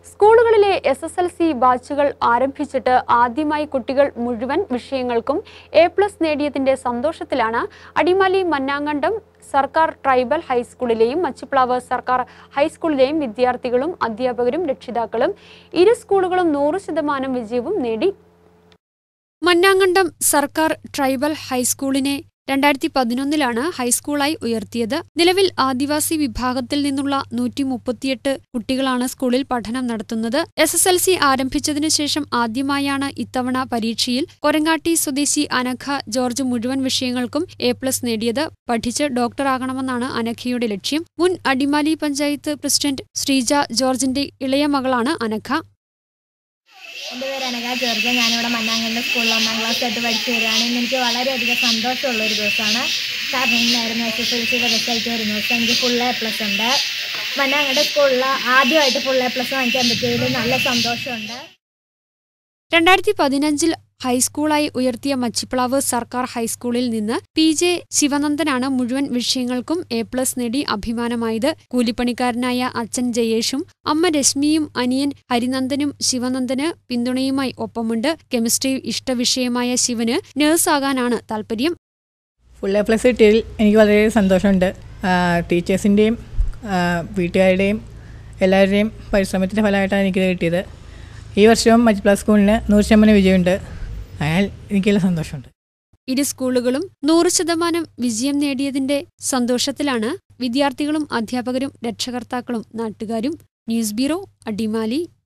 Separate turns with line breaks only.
സ്കൂളുകളിലെ S S L C ബാച്ചുകൾ ആരംഭിച്ചിട്ട് ആദ്യമായി കുട്ടികൾ മുഴുവൻ വിഷയങ്ങൾക്കും എ പ്ലസ് നേടിയതിന്റെ സന്തോഷത്തിലാണ് അടിമാലി മന്നാങ്കണ്ടം സർക്കാർ ട്രൈബൽ ഹൈസ്കൂളിലെയും മച്ചിപ്ലാവ് സർക്കാർ ഹൈസ്കൂളിലെയും വിദ്യാർത്ഥികളും അധ്യാപകരും രക്ഷിതാക്കളും ഇരു സ്കൂളുകളും നൂറ് ശതമാനം വിജയവും നേടി മന്നാങ്കണ്ടം സർക്കാർ ട്രൈബൽ ഹൈസ്കൂളിനെ രണ്ടായിരത്തി പതിനൊന്നിലാണ് ഹൈസ്കൂളായി ഉയർത്തിയത് നിലവിൽ ആദിവാസി വിഭാഗത്തിൽ നിന്നുള്ള നൂറ്റി മുപ്പത്തിയെട്ട് കുട്ടികളാണ് സ്കൂളിൽ പഠനം നടത്തുന്നത് എസ് എസ് എൽ സി ആരംഭിച്ചതിനു ശേഷം ആദ്യമായാണ് ഇത്തവണ പരീക്ഷയിൽ കൊരങ്ങാട്ടി സ്വദേശി അനഘ ജോർജ് മുഴുവൻ വിഷയങ്ങൾക്കും എ പ്ലസ് നേടിയത് പഠിച്ച് ഡോക്ടറാകണമെന്നാണ് അനഘയുടെ ലക്ഷ്യം മുൻ അടിമാലി പഞ്ചായത്ത് പ്രസിഡന്റ് ശ്രീജ ജോർജിന്റെ ഇളയ മകളാണ് അനഘ
എൻ്റെ പേര് അനഘ ജോർജ് ഞാനിവിടെ മന്നാങ്കണ്ട സ്കൂളിൽ ഒന്നാം ക്ലാസ് ആയിട്ട് പഠിച്ചു വരികയാണ് ഇന്ന് എനിക്ക് വളരെയധികം സന്തോഷമുള്ള ഒരു ദിവസമാണ് കാരണം ഇന്നായിരുന്നു എസ് എസ് എൽ സിയുടെ റിസൾട്ട് വരുന്ന ദിവസം എനിക്ക് ഫുൾ എ പ്ലസ് ഉണ്ട് മന്നാങ്കണ്ട സ്കൂളിൽ ആദ്യമായിട്ട് ഫുൾ എ പ്ലസ് വാങ്ങിക്കാൻ പറ്റിയതിൽ നല്ല സന്തോഷമുണ്ട്
രണ്ടായിരത്തി പതിനഞ്ചിൽ ഹൈസ്കൂളായി ഉയർത്തിയ മച്ചിപ്ലാവ് സർക്കാർ ഹൈസ്കൂളിൽ നിന്ന് പി ജെ ശിവനന്ദനാണ് മുഴുവൻ വിഷയങ്ങൾക്കും എ പ്ലസ് നേടി അഭിമാനമായത് കൂലിപ്പണിക്കാരനായ അച്ഛൻ ജയേഷും അമ്മ രശ്മിയും അനിയൻ ഹരിനന്ദനും ശിവനന്ദന് പിന്തുണയുമായി ഒപ്പമുണ്ട് കെമിസ്ട്രി ഇഷ്ടവിഷയമായ ശിവന് നഴ്സാകാനാണ് താൽപര്യം
ഫുൾ എ പ്ലസ് കിട്ടിയതിൽ എനിക്ക് വളരെ സന്തോഷമുണ്ട് ടീച്ചേഴ്സിൻ്റെയും വീട്ടുകാരുടെയും എല്ലാവരുടെയും പരിശ്രമത്തിൻ്റെ ഫലമായിട്ടാണ് എനിക്കിത് കിട്ടിയത് ഈ വർഷവും മറ്റ് പ്ലസ് സ്കൂളിന് നൂറ് ശതമാനം വിജയമുണ്ട് അതിനാൽ എനിക്കുള്ള സന്തോഷമുണ്ട്
ഇരു സ്കൂളുകളും നൂറ് ശതമാനം വിജയം നേടിയതിന്റെ സന്തോഷത്തിലാണ് വിദ്യാർത്ഥികളും അധ്യാപകരും രക്ഷകർത്താക്കളും നാട്ടുകാരും ന്യൂസ് ബ്യൂറോ അടിമാലി